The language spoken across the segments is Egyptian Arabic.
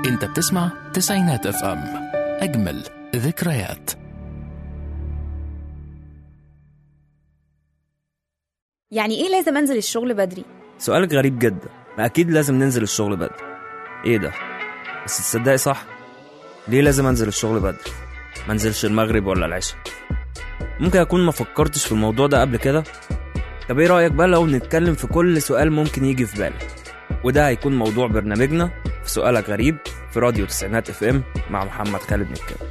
انت بتسمع تسعينات اف ام اجمل ذكريات يعني ايه لازم انزل الشغل بدري سؤالك غريب جدا ما اكيد لازم ننزل الشغل بدري ايه ده بس تصدقي صح ليه لازم انزل الشغل بدري ما انزلش المغرب ولا العشاء ممكن اكون ما فكرتش في الموضوع ده قبل كده طب ايه رايك بقى لو نتكلم في كل سؤال ممكن يجي في بالك وده هيكون موضوع برنامجنا في سؤالك غريب في راديو تسعينات اف ام مع محمد خالد مكاوي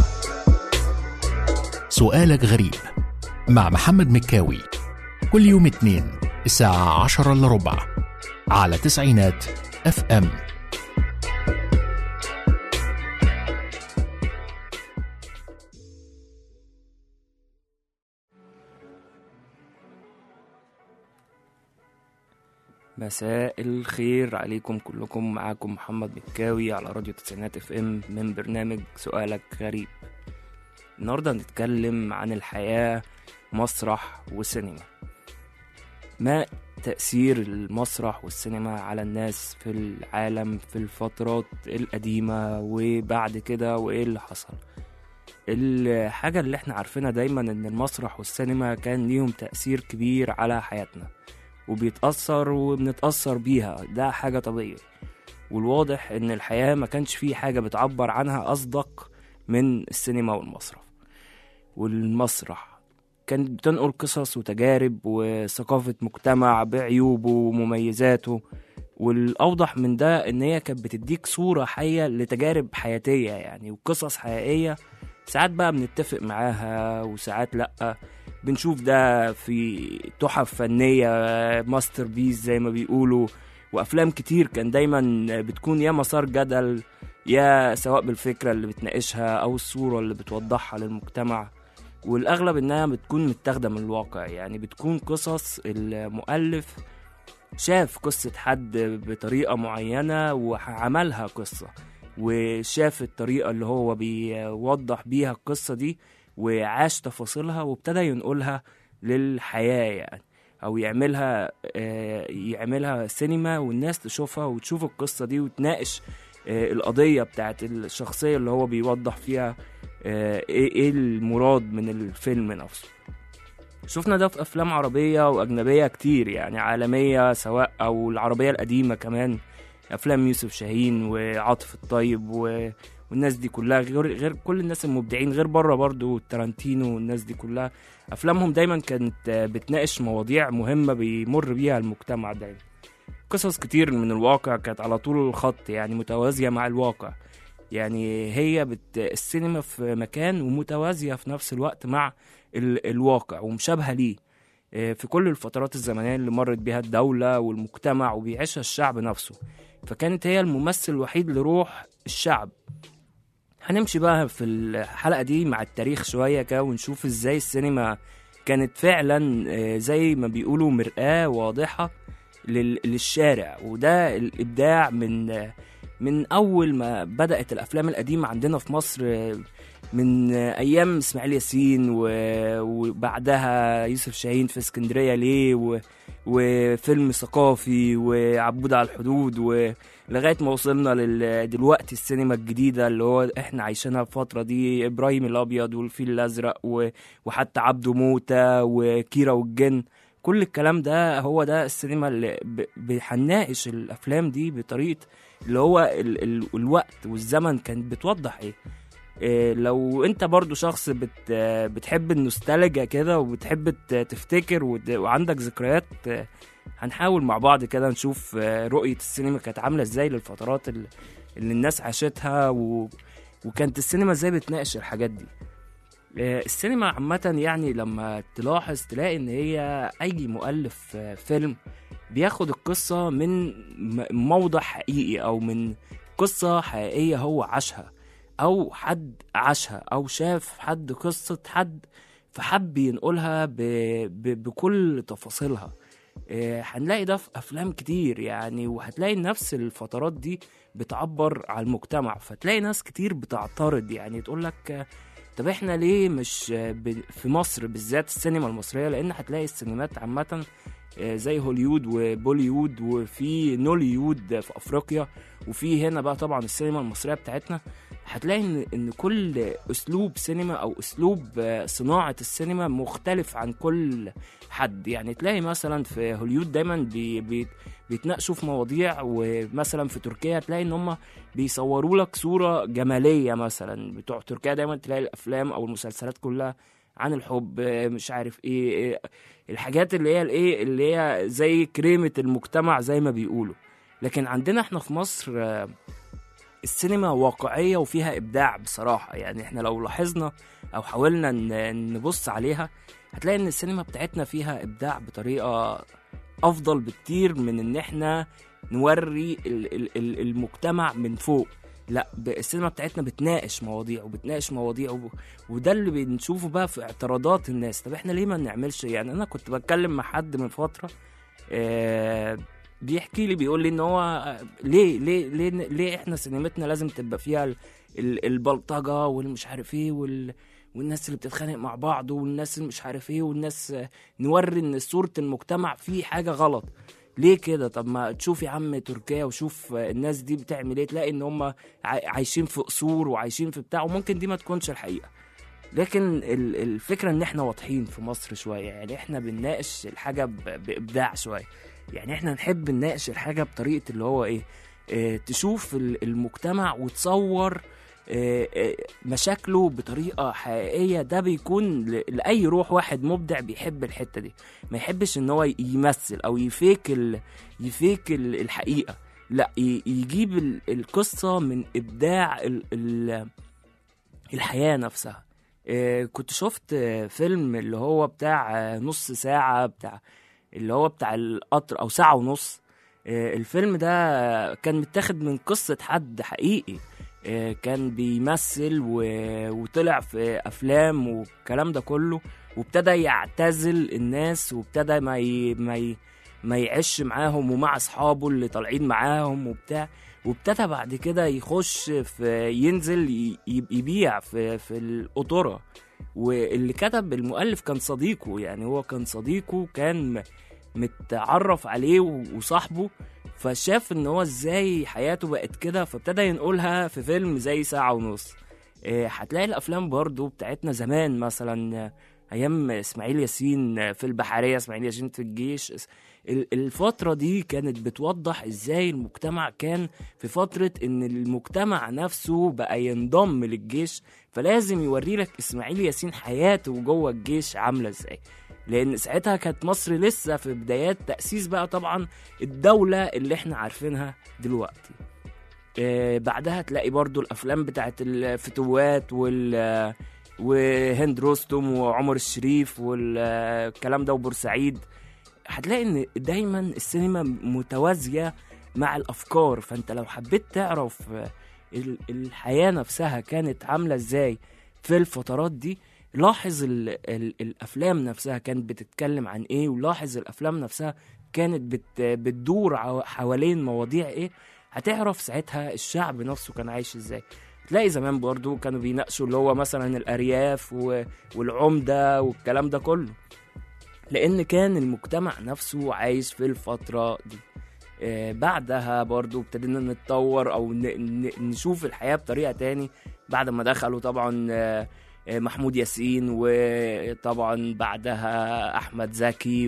سؤالك غريب مع محمد مكاوي كل يوم اثنين الساعة عشرة إلا ربع على تسعينات اف ام مساء الخير عليكم كلكم معاكم محمد مكاوي على راديو تسعينات اف ام من برنامج سؤالك غريب النهارده هنتكلم عن الحياة مسرح وسينما ما تأثير المسرح والسينما على الناس في العالم في الفترات القديمة وبعد كده وإيه اللي حصل الحاجة اللي احنا عارفينها دايما ان المسرح والسينما كان ليهم تأثير كبير على حياتنا وبيتأثر وبنتأثر بيها ده حاجة طبيعية والواضح ان الحياة ما كانش فيه حاجة بتعبر عنها أصدق من السينما والمسرح والمسرح كانت بتنقل قصص وتجارب وثقافة مجتمع بعيوبه ومميزاته والأوضح من ده إن هي كانت بتديك صورة حية لتجارب حياتية يعني وقصص حقيقية ساعات بقى بنتفق معاها وساعات لأ بنشوف ده في تحف فنية ماستر بيس زي ما بيقولوا وأفلام كتير كان دايما بتكون يا مسار جدل يا سواء بالفكرة اللي بتناقشها أو الصورة اللي بتوضحها للمجتمع والأغلب إنها بتكون متاخدة من الواقع يعني بتكون قصص المؤلف شاف قصة حد بطريقة معينة وعملها قصة وشاف الطريقة اللي هو بيوضح بيها القصة دي وعاش تفاصيلها وابتدى ينقلها للحياة يعني أو يعملها آه، يعملها سينما والناس تشوفها وتشوف القصة دي وتناقش آه، القضية بتاعت الشخصية اللي هو بيوضح فيها آه، ايه إيه المراد من الفيلم نفسه شفنا ده في افلام عربيه واجنبيه كتير يعني عالميه سواء او العربيه القديمه كمان افلام يوسف شاهين وعاطف الطيب و... والناس دي كلها غير غير كل الناس المبدعين غير بره برضو تارانتينو والناس دي كلها افلامهم دايما كانت آه، بتناقش مواضيع مهمه بيمر بيها المجتمع دايما قصص كتير من الواقع كانت على طول الخط يعني متوازيه مع الواقع يعني هي بت... السينما في مكان ومتوازية في نفس الوقت مع ال... الواقع ومشابهة ليه آه، في كل الفترات الزمنية اللي مرت بيها الدولة والمجتمع وبيعيشها الشعب نفسه فكانت هي الممثل الوحيد لروح الشعب هنمشي بقى في الحلقة دي مع التاريخ شوية كده ونشوف ازاي السينما كانت فعلا آه، زي ما بيقولوا مرآة واضحة لل... للشارع وده الإبداع من آه، من اول ما بدات الافلام القديمه عندنا في مصر آه، من آه، ايام اسماعيل ياسين و- وبعدها يوسف شاهين في اسكندريه ليه و- وفيلم ثقافي وعبود على الحدود ولغايه ما وصلنا لل- دلوقتي السينما الجديده اللي هو احنا عايشينها الفتره دي ابراهيم الابيض والفيل الازرق و- وحتى عبده موته وكيرة والجن كل الكلام ده هو ده السينما اللي ب- ب- هنناقش الافلام دي بطريقه اللي هو ال ال الوقت والزمن كانت بتوضح ايه إيه لو انت برضو شخص بت آه، بتحب النوستالجيا كده وبتحب ت- تفتكر وت- وعندك ذكريات آه، هنحاول مع بعض كده نشوف آه، رؤية السينما كانت عاملة ازاي للفترات ال- اللي الناس عاشتها و... وكانت السينما ازاي بتناقش الحاجات دي آه، السينما عامة يعني لما تلاحظ تلاقي ان هي اي مؤلف آه، فيلم بياخد القصة من م- موضع حقيقي او من قصة حقيقية هو عاشها او حد عاشها او شاف حد قصة حد فحب ينقلها ب... ب... بكل تفاصيلها آه، هنلاقي ده في افلام كتير يعني وهتلاقي نفس الفترات دي بتعبر على المجتمع فتلاقي ناس كتير بتعترض يعني تقول لك طب احنا ليه مش آه، ب- في مصر بالذات السينما المصريه لان هتلاقي السينمات عامه آه، زي هوليود وبوليود وفي نوليود في افريقيا وفي هنا بقى طبعا السينما المصريه بتاعتنا هتلاقي ان ان كل اسلوب سينما او اسلوب آه، صناعه السينما مختلف عن كل حد يعني تلاقي مثلا في هوليود دايما بي بي بيتناقشوا في مواضيع ومثلا في تركيا تلاقي ان هم بيصوروا لك صوره جماليه مثلا بتوع تركيا دايما تلاقي الافلام او المسلسلات كلها عن الحب آه، مش عارف ايه إيه، الحاجات اللي هي الايه اللي هي زي كريمه المجتمع زي ما بيقولوا لكن عندنا احنا في مصر آه، السينما واقعيه وفيها ابداع بصراحه يعني احنا لو لاحظنا او حاولنا ن- نبص عليها هتلاقي ان السينما بتاعتنا فيها ابداع بطريقه افضل بكتير من ان احنا نوري ال- ال- ال- المجتمع من فوق لا ب- السينما بتاعتنا بتناقش مواضيع وبتناقش مواضيع وب... وده اللي بنشوفه بقى في اعتراضات الناس طب احنا ليه ما نعملش يعني انا كنت بتكلم مع حد من فتره آه بيحكي لي بيقول لي ان هو آه، ليه ليه ليه ليه احنا سينمتنا لازم تبقى فيها ال- ال- البلطجه والمش عارف ايه وال والناس اللي بتتخانق مع بعض والناس اللي مش عارف ايه والناس آه، نوري ان صوره المجتمع فيه حاجه غلط ليه كده طب ما تشوف يا عم تركيا وشوف آه، الناس دي بتعمل ايه تلاقي ان هم عايشين في قصور وعايشين في بتاع وممكن دي ما تكونش الحقيقه لكن ال- الفكره ان احنا واضحين في مصر شويه يعني احنا بنناقش الحاجه ب- بابداع شويه يعني احنا نحب نناقش الحاجه بطريقه اللي هو ايه اه تشوف ال- المجتمع وتصور اه اه مشاكله بطريقه حقيقيه ده بيكون ل- لاي روح واحد مبدع بيحب الحته دي ما يحبش ان هو يمثل او يفيك ال... يفيك ال- الحقيقه لا ي- يجيب ال- القصه من ابداع ال... ال... الحياه نفسها آه، كنت شفت آه، فيلم اللي هو بتاع آه، نص ساعة بتاع اللي هو بتاع القطر أو ساعة ونص آه، الفيلم ده كان متاخد من قصة حد حقيقي آه، كان بيمثل و... وطلع في أفلام والكلام ده كله وابتدى يعتزل الناس وابتدى ما ي... ما ي... ما يعيش معاهم ومع أصحابه اللي طالعين معاهم وبتاع وابتدى بعد كده يخش في ينزل ي- ي- يبيع في في القطورة واللي كتب المؤلف كان صديقه يعني هو كان صديقه كان م- متعرف عليه و- وصاحبه فشاف ان هو ازاي حياته بقت كده فابتدى ينقلها في فيلم زي ساعة ونص إيه، هتلاقي الافلام برضو بتاعتنا زمان مثلا آه، ايام اسماعيل ياسين آه، في البحرية اسماعيل ياسين في الجيش اس- ال- الفترة دي كانت بتوضح ازاي المجتمع كان في فترة ان المجتمع نفسه بقى ينضم للجيش فلازم يوري لك اسماعيل ياسين حياته جوه الجيش عاملة ازاي لان ساعتها كانت مصر لسه في بدايات تأسيس بقى طبعا الدولة اللي احنا عارفينها دلوقتي آه، بعدها تلاقي برضو الافلام بتاعت الفتوات وال وهند رستم وعمر الشريف والكلام ده وبورسعيد هتلاقي ان دايما السينما متوازيه مع الافكار فانت لو حبيت تعرف آه، ال- الحياه نفسها كانت عامله ازاي في الفترات دي لاحظ ال ال الافلام نفسها كانت بتتكلم عن ايه ولاحظ الافلام نفسها كانت بت بتدور عو- حوالين مواضيع ايه هتعرف ساعتها الشعب نفسه كان عايش ازاي تلاقي زمان برضو كانوا بيناقشوا اللي هو مثلا الارياف و- والعمده والكلام ده كله لان كان المجتمع نفسه عايش في الفتره دي آه، بعدها برضو ابتدينا نتطور او ن- ن- نشوف الحياه بطريقه تاني بعد ما دخلوا طبعا آه، آه، محمود ياسين وطبعا بعدها احمد زكي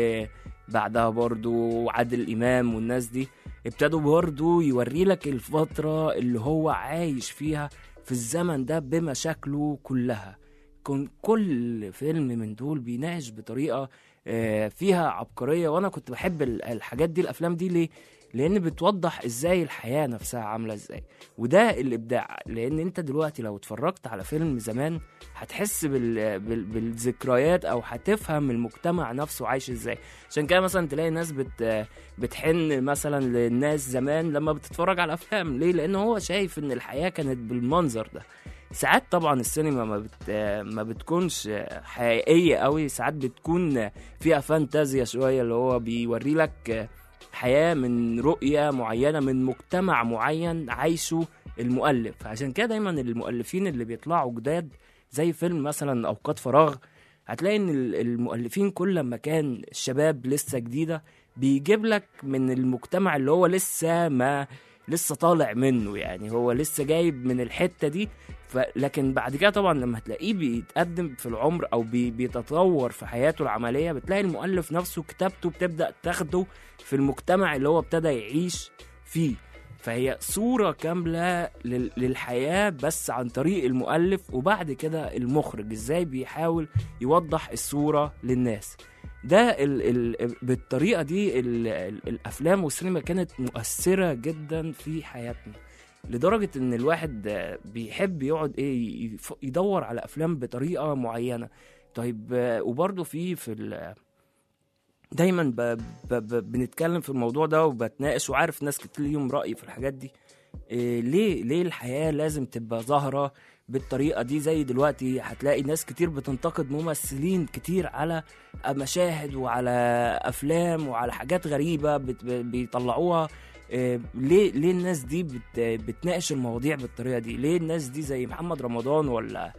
وبعدها برضو عادل امام والناس دي ابتدوا برضو يوري لك الفتره اللي هو عايش فيها في الزمن ده بمشاكله كلها كن كل فيلم من دول بيناقش بطريقه آه، فيها عبقريه وانا كنت بحب ال- الحاجات دي الافلام دي ليه لان بتوضح ازاي الحياه نفسها عامله ازاي وده الابداع لان انت دلوقتي لو اتفرجت على فيلم زمان هتحس بال... بال... بالذكريات او هتفهم المجتمع نفسه عايش ازاي عشان كده مثلا تلاقي ناس بت... بتحن مثلا للناس زمان لما بتتفرج على افلام ليه لان هو شايف ان الحياه كانت بالمنظر ده ساعات طبعا السينما ما بت ما بتكونش حقيقيه قوي ساعات بتكون فيها فانتازيا شويه اللي هو بيوري لك حياه من رؤيه معينه من مجتمع معين عايشه المؤلف عشان كده دايما المؤلفين اللي بيطلعوا جداد زي فيلم مثلا اوقات فراغ هتلاقي ان ال- المؤلفين كل لما كان الشباب لسه جديده بيجيب لك من المجتمع اللي هو لسه ما لسه طالع منه يعني هو لسه جايب من الحته دي ف... لكن بعد كده طبعا لما هتلاقيه بيتقدم في العمر او بي... بيتطور في حياته العمليه بتلاقي المؤلف نفسه كتابته بتبدا تاخده في المجتمع اللي هو ابتدى يعيش فيه فهي صورة كاملة لل- للحياة بس عن طريق المؤلف وبعد كده المخرج ازاي بيحاول يوضح الصورة للناس ده ال ال بالطريقة دي ال ال الأفلام والسينما كانت مؤثرة جدا في حياتنا لدرجة إن الواحد آه، بيحب يقعد إيه يف- يدور على أفلام بطريقة معينة طيب آه، وبرضه في في ال- دايما ب... ب... ب... بنتكلم في الموضوع ده وبتناقش وعارف ناس كتير ليهم رأي في الحاجات دي إيه ليه ليه الحياة لازم تبقى ظاهرة بالطريقة دي زي دلوقتي هتلاقي ناس كتير بتنتقد ممثلين كتير على مشاهد وعلى أفلام وعلى حاجات غريبة بت... بيطلعوها إيه ليه ليه الناس دي بت... بتناقش المواضيع بالطريقة دي ليه الناس دي زي محمد رمضان ولا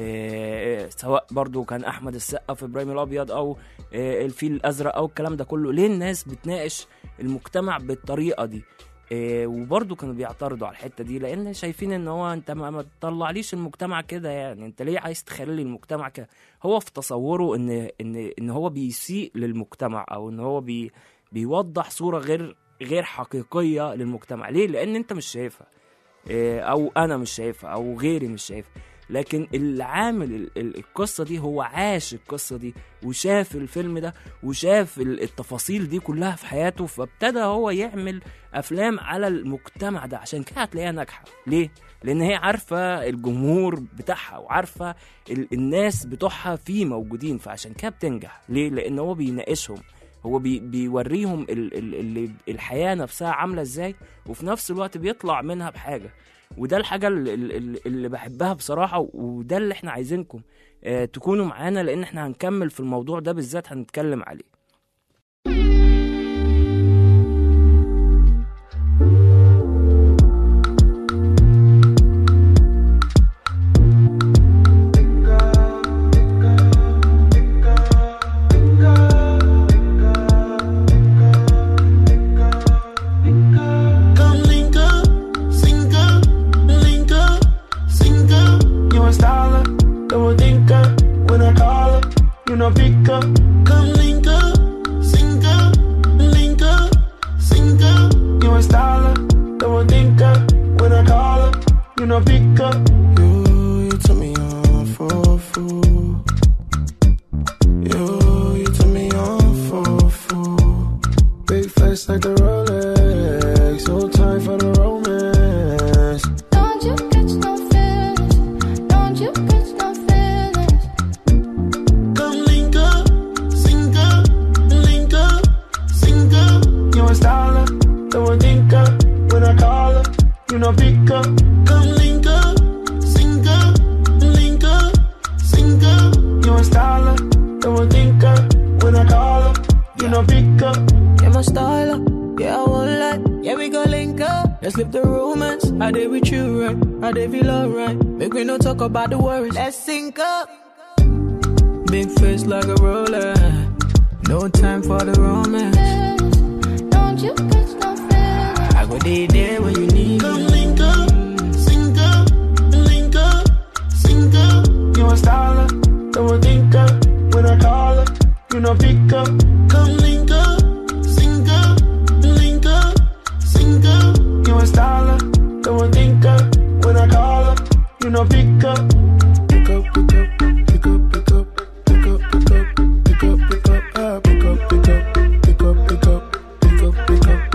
إيه سواء برضو كان أحمد السقا في إبراهيم الأبيض أو آه، الفيل الازرق او الكلام ده كله ليه الناس بتناقش المجتمع بالطريقه دي آه، وبرضه كانوا بيعترضوا على الحته دي لان شايفين ان هو انت ما, ما تطلعليش المجتمع كده يعني انت ليه عايز تخلي المجتمع كده هو في تصوره ان ان ان هو بيسيء للمجتمع او ان هو بي بيوضح صوره غير غير حقيقيه للمجتمع ليه لان انت مش شايفها آه، او انا مش شايفها او غيري مش شايفها لكن اللي عامل ال- ال- القصه دي هو عاش القصه دي وشاف الفيلم ده وشاف ال- التفاصيل دي كلها في حياته فابتدى هو يعمل افلام على المجتمع ده عشان كده هتلاقيها ناجحه ليه لان هي عارفه الجمهور بتاعها وعارفه ال- الناس بتوعها فيه موجودين فعشان كده بتنجح ليه لان هو بيناقشهم هو بي بيوريهم ال ال ال الحياه نفسها عامله ازاي وفي نفس الوقت بيطلع منها بحاجه وده الحاجه اللي, اللي, اللي بحبها بصراحه وده اللي احنا عايزينكم آه تكونوا معانا لان احنا هنكمل في الموضوع ده بالذات هنتكلم عليه Come link up, sync up, link up, sync up. You a styler, double thinker. When I call up, you know pick up. Come link up, sync up, link up, sync up. You a styler, double thinker. When I call up, you know pick up. You, you took me on for a fool. You, you took me on for a fool. Big flex like the Rolex. So time for the romance. Don't you catch no feelings? Don't you catch no feelings? Come link up, sync up, link up, sync up. You a styler, double thinker. When I call up, you know pick up. Come link up, sync up, link up, sync up. You a styler, double thinker. When I call up, you know pick up. Yeah, my style, yeah, I won't lie. Yeah, we gon' link up. Let's live the romance. I did with you, right? I did feel alright. Make me no talk about the worries. Let's sync up. Big face like a roller. No time for the romance. Feelings. Don't you catch no feelings? I go day there when you need Come me. link up, sync up, link up, sync up. You a styler, double thinker. When I call up, you know pick up. Come link up, sync up, link up, sync up. You a styler, double thinker. When I call up, you know pick up. Pick up, pick up, pick up, pick up, pick up, pick up, pick up, pick up, ah, pick up, pick up, pick up, pick up, pick up, pick up.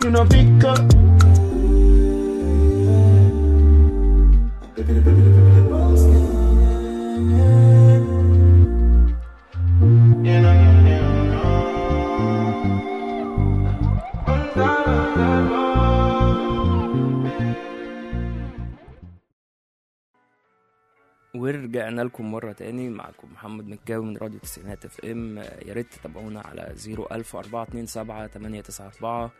you no pick up. You know, you ورجعنا لكم مرة تاني معكم محمد مكاوي من راديو تسعينات اف ام يا ريت تتابعونا على زيرو ألف أربعة اتنين سبعة تمانية تسعة أربعة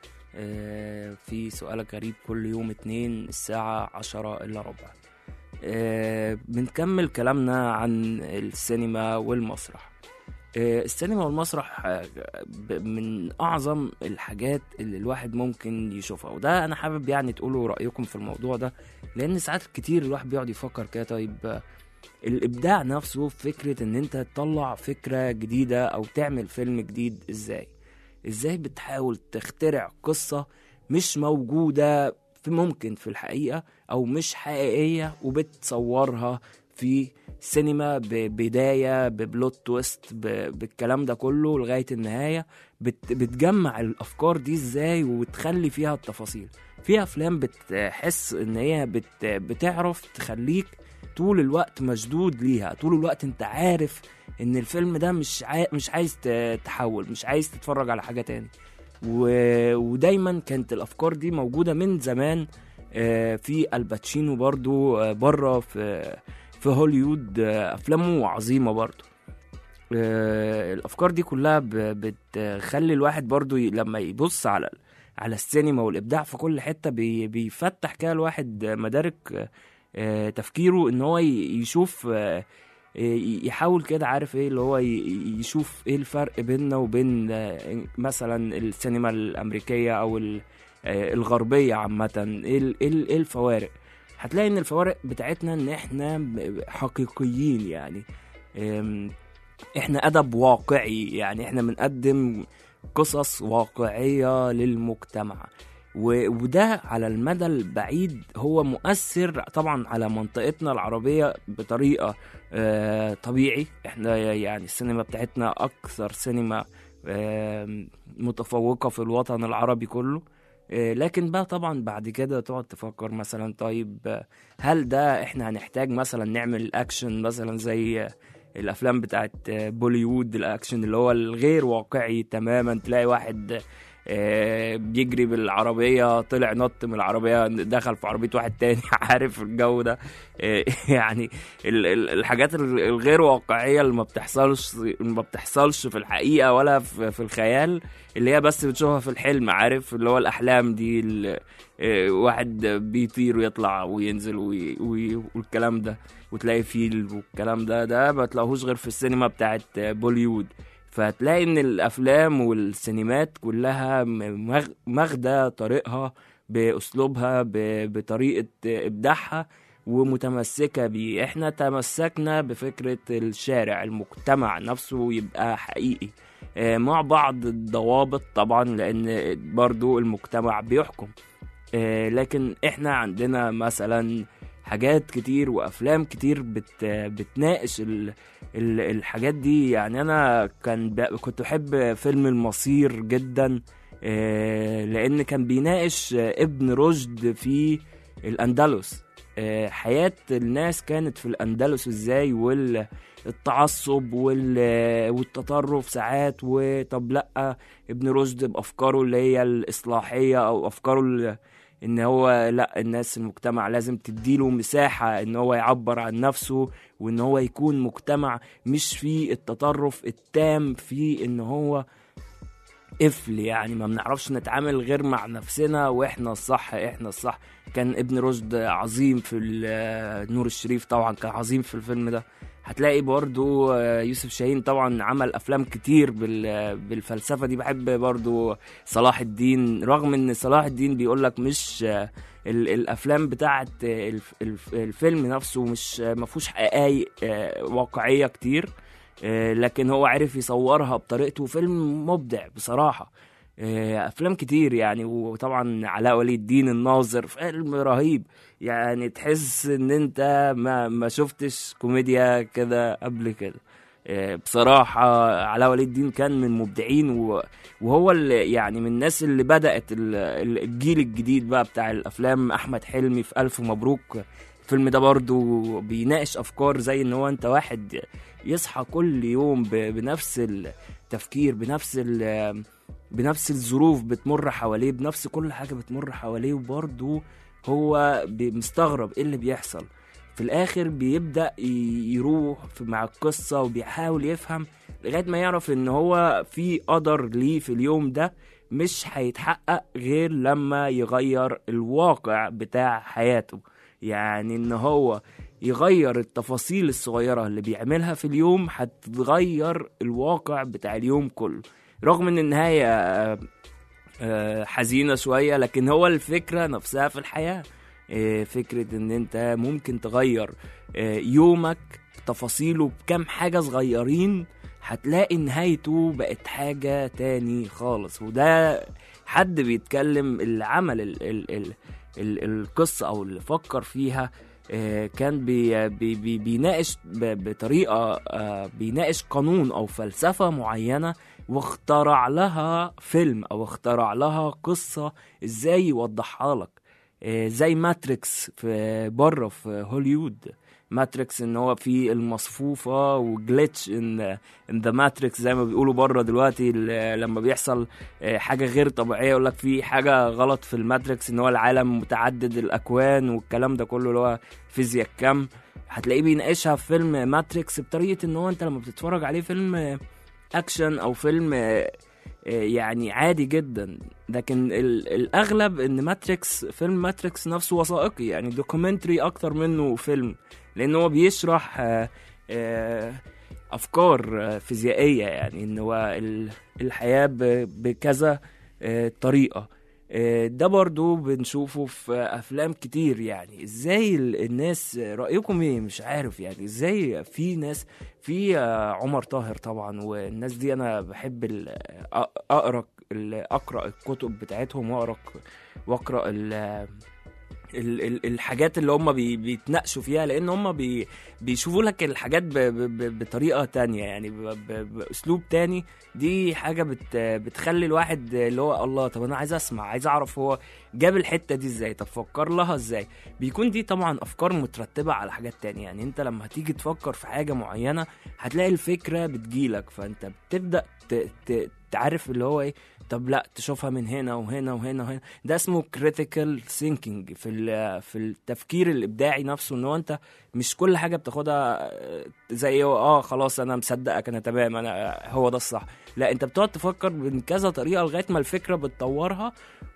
في سؤالك غريب كل يوم اتنين الساعة عشرة إلا ربع آه، بنكمل كلامنا عن السينما والمسرح آه، السينما والمسرح آه، ب- من أعظم الحاجات اللي الواحد ممكن يشوفها وده أنا حابب يعني تقولوا رأيكم في الموضوع ده لأن ساعات كتير الواحد بيقعد يفكر كده طيب آه، الابداع نفسه في فكره ان انت تطلع فكره جديده او تعمل فيلم جديد ازاي ازاي بتحاول تخترع قصه مش موجوده في ممكن في الحقيقه او مش حقيقيه وبتصورها في سينما ببدايه ببلوت تويست ب- بالكلام ده كله لغايه النهايه بت بتجمع الافكار دي ازاي وتخلي فيها التفاصيل في افلام بتحس ان هي بت بتعرف تخليك طول الوقت مشدود ليها طول الوقت انت عارف ان الفيلم ده مش عاي... مش عايز ت- تحول مش عايز تتفرج على حاجة تاني و... ودايما كانت الافكار دي موجودة من زمان آه، في الباتشينو برضو آه، بره في في هوليوود آه، افلامه عظيمة برضو آه، الافكار دي كلها ب... بتخلي الواحد برضو ي... لما يبص على على السينما والابداع في كل حتة بي... بيفتح كده الواحد مدارك آه، آه، تفكيره ان هو ي- يشوف آه، آه، يحاول كده عارف ايه اللي هو ي- يشوف ايه الفرق بيننا وبين آه، مثلا السينما الامريكيه او ال- آه، الغربيه عامه ايه ال- ايه ال- إيه الفوارق هتلاقي ان الفوارق بتاعتنا ان احنا ب- حقيقيين يعني آم، احنا ادب واقعي يعني احنا بنقدم قصص واقعيه للمجتمع و- وده على المدى البعيد هو مؤثر طبعا على منطقتنا العربية بطريقة آه، طبيعي احنا يعني السينما بتاعتنا أكثر سينما آه، متفوقة في الوطن العربي كله آه، لكن بقى طبعا بعد كده تقعد تفكر مثلا طيب آه، هل ده احنا هنحتاج مثلا نعمل اكشن مثلا زي آه، الافلام بتاعت آه، بوليوود الاكشن اللي هو الغير واقعي تماما تلاقي واحد آه، بيجري بالعربية طلع نط من العربية دخل في عربية واحد تاني عارف الجو ده آه، يعني ال- ال- الحاجات ال- الغير واقعية اللي ما بتحصلش ما بتحصلش في الحقيقة ولا في في الخيال اللي هي بس بتشوفها في الحلم عارف اللي هو الأحلام دي ال- آه، واحد بيطير ويطلع وينزل وي- وي- والكلام ده وتلاقي فيل والكلام ده ده ما تلاقوهوش غير في السينما بتاعت بوليوود فهتلاقي ان الافلام والسينمات كلها م- مغ- ماخده طريقها باسلوبها ب- بطريقه ابداعها ومتمسكه بيه احنا تمسكنا بفكره الشارع المجتمع نفسه يبقى حقيقي آه، مع بعض الضوابط طبعا لان برضو المجتمع بيحكم آه، لكن احنا عندنا مثلا حاجات كتير وافلام كتير بت بتناقش ال ال الحاجات دي يعني انا كان ب... كنت بحب فيلم المصير جدا آه، لان كان بيناقش آه، ابن رشد في الاندلس آه، حياة الناس كانت في الاندلس ازاي والتعصب وال... والتطرف ساعات وطب لا ابن رشد بافكاره اللي هي الاصلاحيه او افكاره ال- ان هو لا الناس المجتمع لازم تديله مساحة ان هو يعبر عن نفسه وان هو يكون مجتمع مش في التطرف التام في ان هو قفل يعني ما بنعرفش نتعامل غير مع نفسنا واحنا الصح احنا الصح كان ابن رشد عظيم في ال- نور الشريف طبعا كان عظيم في الفيلم ده هتلاقي برضو آه، يوسف شاهين طبعا عمل افلام كتير بال- بالفلسفه دي بحب برضو صلاح الدين رغم ان صلاح الدين بيقول لك مش آه، ال- الافلام بتاعت آه، الف- الف- الفيلم نفسه مش آه، ما فيهوش حقائق آه، واقعيه كتير آه، لكن هو عرف يصورها بطريقته فيلم مبدع بصراحه آه، افلام كتير يعني وطبعا علاء ولي الدين الناظر فيلم رهيب يعني تحس ان انت ما ما شفتش كوميديا كده قبل كده آه، بصراحة علاء ولي الدين كان من مبدعين و- وهو اللي يعني من الناس اللي بدأت ال- ال- الجيل الجديد بقى بتاع الأفلام أحمد حلمي في ألف مبروك الفيلم ده برضو بيناقش أفكار زي إن هو أنت واحد يصحى كل يوم ب- بنفس التفكير بنفس ال بنفس الظروف بتمر حواليه بنفس كل حاجة بتمر حواليه وبرضه هو بي- مستغرب ايه اللي بيحصل في الاخر بيبدأ ي- يروح في مع القصة وبيحاول يفهم لغاية ما يعرف ان هو في قدر ليه في اليوم ده مش هيتحقق غير لما يغير الواقع بتاع حياته يعني ان هو يغير التفاصيل الصغيرة اللي بيعملها في اليوم هتغير الواقع بتاع اليوم كله رغم ان النهاية آه، آه، حزينة شوية لكن هو الفكرة نفسها في الحياة آه، فكرة ان انت ممكن تغير آه، يومك تفاصيله بكم حاجة صغيرين هتلاقي نهايته بقت حاجة تاني خالص وده حد بيتكلم اللي عمل ال ال ال ال القصة أو اللي فكر فيها آه، كان بي بي بي بيناقش ب- بطريقة آه، بيناقش قانون أو فلسفة معينة واخترع لها فيلم أو اخترع لها قصة إزاي يوضحها لك آه، زي ماتريكس في بره في هوليوود ماتريكس ان هو في المصفوفه وجلitch ان ان ذا ماتريكس زي ما بيقولوا بره دلوقتي ال- لما بيحصل آه، حاجه غير طبيعيه يقول لك في حاجه غلط في الماتريكس ان هو العالم متعدد الاكوان والكلام ده كله اللي هو فيزياء الكم هتلاقيه بيناقشها في فيلم ماتريكس بطريقه ان هو انت لما بتتفرج عليه فيلم آه، اكشن او فيلم آه، آه، يعني عادي جدا لكن ال- الاغلب ان ماتريكس فيلم ماتريكس نفسه وثائقي يعني دوكيومنتري اكتر منه فيلم لان هو بيشرح آه، آه، افكار آه، فيزيائيه يعني ان هو ال- الحياه ب- بكذا آه، طريقه آه، ده برضو بنشوفه في افلام كتير يعني ازاي ال- الناس رايكم ايه مش عارف يعني ازاي في ناس في آه، عمر طاهر طبعا والناس دي انا بحب ال- أ- اقرا ال- اقرا الكتب بتاعتهم واقرا واقرا ال- ال- ال- الحاجات اللي هم بي بيتناقشوا فيها لان هم بي بيشوفوا لك الحاجات ب ب ب بطريقه تانية يعني ب ب باسلوب تاني دي حاجه بت بتخلي الواحد اللي هو الله طب انا عايز اسمع عايز اعرف هو جاب الحته دي ازاي طب فكر لها ازاي بيكون دي طبعا افكار مترتبه على حاجات تانية يعني انت لما هتيجي تفكر في حاجه معينه هتلاقي الفكره بتجيلك فانت بتبدا ت- ت- تعرف اللي هو ايه طب لا تشوفها من هنا وهنا وهنا وهنا ده اسمه critical thinking في ال- في التفكير الابداعي نفسه ان هو انت مش كل حاجه بتاخدها آه، زي هو اه خلاص انا مصدقك انا تمام انا هو ده الصح لا انت بتقعد تفكر من كذا طريقه لغايه ما الفكره بتطورها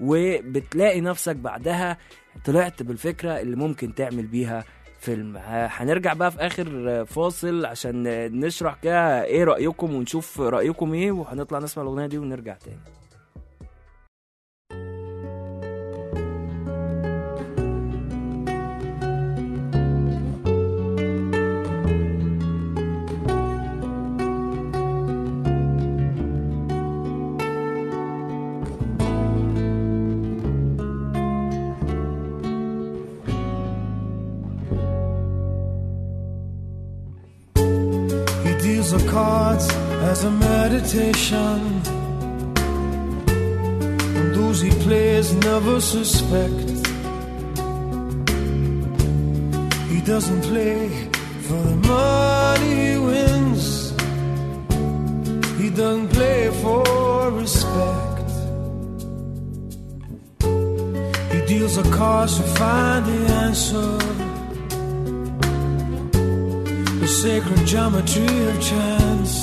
وبتلاقي نفسك بعدها طلعت بالفكره اللي ممكن تعمل بيها فيلم ه- هنرجع بقى في اخر فاصل عشان نشرح كده ايه رايكم ونشوف رايكم ايه وهنطلع نسمع الاغنيه دي ونرجع تاني He deals the cards as a meditation. And those he plays never suspect. He doesn't play for the money he wins. He doesn't play for respect. He deals the cards to find the answer the sacred geometry of chance,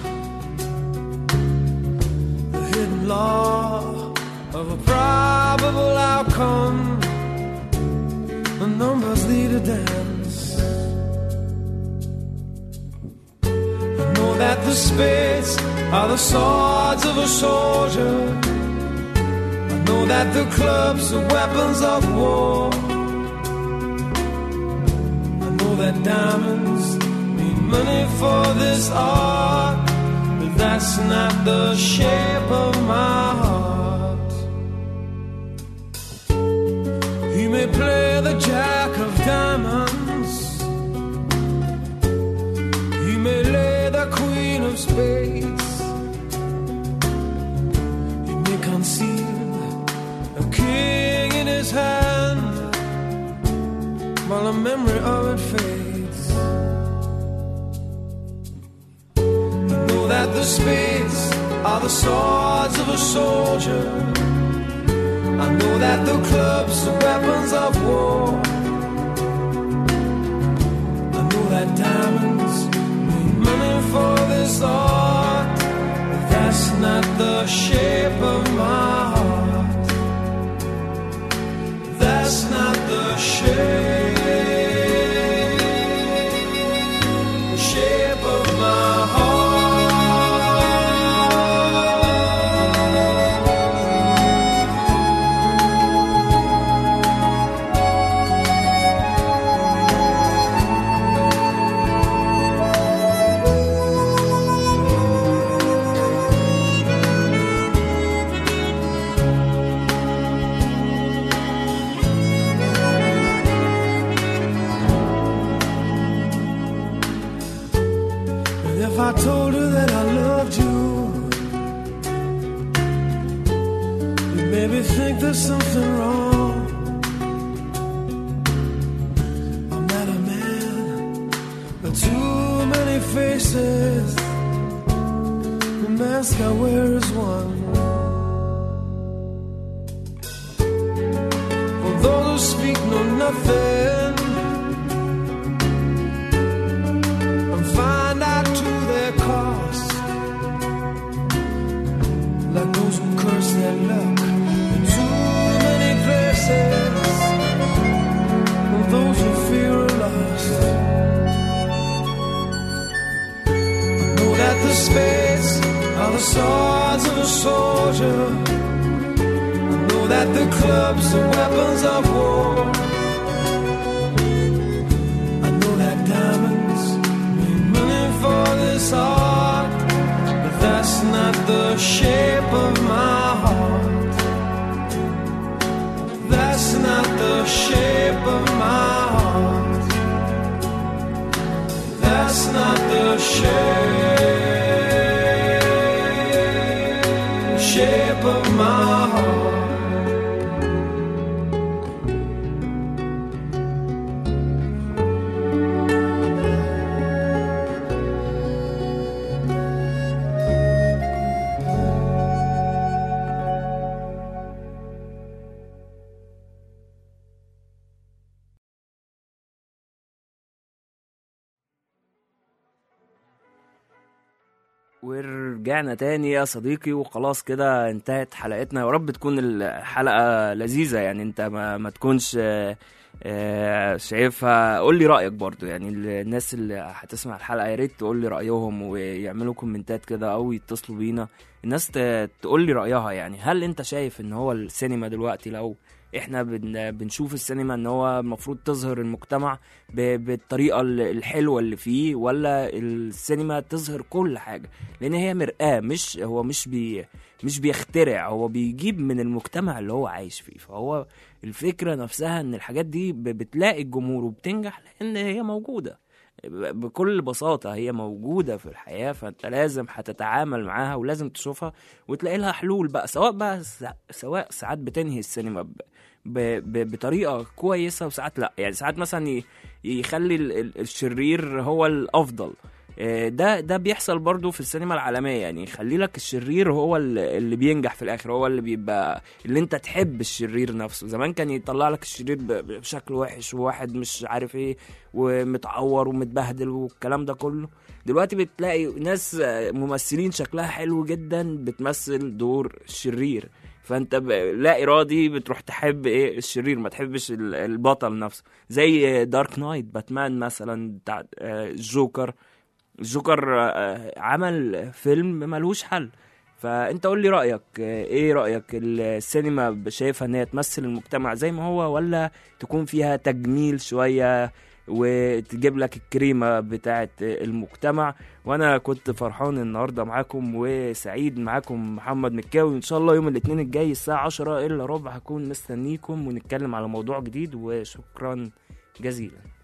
the hidden law of a probable outcome. The numbers lead a dance. I know that the spades are the swords of a soldier. I know that the clubs are weapons of war. I know that diamonds need money for this art, but that's not the shape of my heart. He may play the jack of diamonds, he may lay the queen unsealed, a king in his hand, while the memory of it fades. I know that the spades are the swords of a soldier. I know that the clubs are weapons of war. I know that diamonds mean money for this art. But that's not the shape of my heart. That's not the shape, shape of my heart. And if I told her that I loved you, you maybe think there's something wrong. I'm not a man, but too many faces. The mask I wear is one. For those who speak know nothing. and find out to their cost. Like those who curse their luck in too many places, and those who fear are lost. I know that the spades are the swords of a soldier. I know that the clubs are weapons of war. I know that diamonds mean money for this art, but that's not the shape of my heart. That's not the shape of my heart. That's not the shape, shape of my heart. ورجعنا تاني يا صديقي وخلاص كده انتهت حلقتنا يا رب تكون الحلقة لذيذة يعني انت ما, ما تكونش آه، آه، شايفها قول لي رأيك برضو يعني الناس اللي هتسمع الحلقة يا ريت تقول لي رأيهم ويعملوا كومنتات كده او يتصلوا بينا الناس ت- تقول لي رأيها يعني هل انت شايف ان هو السينما دلوقتي لو احنا بن بنشوف السينما ان هو المفروض تظهر المجتمع ب- بالطريقة ال- الحلوة اللي فيه ولا السينما تظهر كل حاجة لان هي مرآة مش هو مش بي مش بيخترع هو بيجيب من المجتمع اللي هو عايش فيه فهو الفكرة نفسها ان الحاجات دي ب- بتلاقي الجمهور وبتنجح لان هي موجودة ب- بكل بساطة هي موجودة في الحياة فانت لازم هتتعامل معاها ولازم تشوفها وتلاقي لها حلول بقى سواء بقى س- سواء ساعات بتنهي السينما ب... ب... ب... بطريقة كويسة وساعات لا يعني ساعات مثلا ي... يخلي ال... ال- الشرير هو الأفضل آه، ده ده بيحصل برضو في السينما العالمية يعني يخلي لك الشرير هو ال- اللي بينجح في الآخر هو اللي بيبقى اللي انت تحب الشرير نفسه زمان كان يطلع لك الشرير ب- بشكل وحش وواحد مش عارف ايه ومتعور ومتبهدل والكلام ده كله دلوقتي بتلاقي ناس آه، ممثلين شكلها حلو جدا بتمثل دور الشرير فانت ب- لا ارادي بتروح تحب ايه الشرير ما تحبش ال- البطل نفسه زي دارك نايت باتمان مثلا بتاع آه، الجوكر الجوكر آه، عمل فيلم ملوش حل فانت قول لي رايك آه، ايه رايك السينما شايفها ان هي تمثل المجتمع زي ما هو ولا تكون فيها تجميل شويه وتجيب لك الكريمه بتاعه المجتمع وانا كنت فرحان النهارده معاكم وسعيد معاكم محمد مكاوي ان شاء الله يوم الاثنين الجاي الساعه 10 الا ربع هكون مستنيكم ونتكلم على موضوع جديد وشكرا جزيلا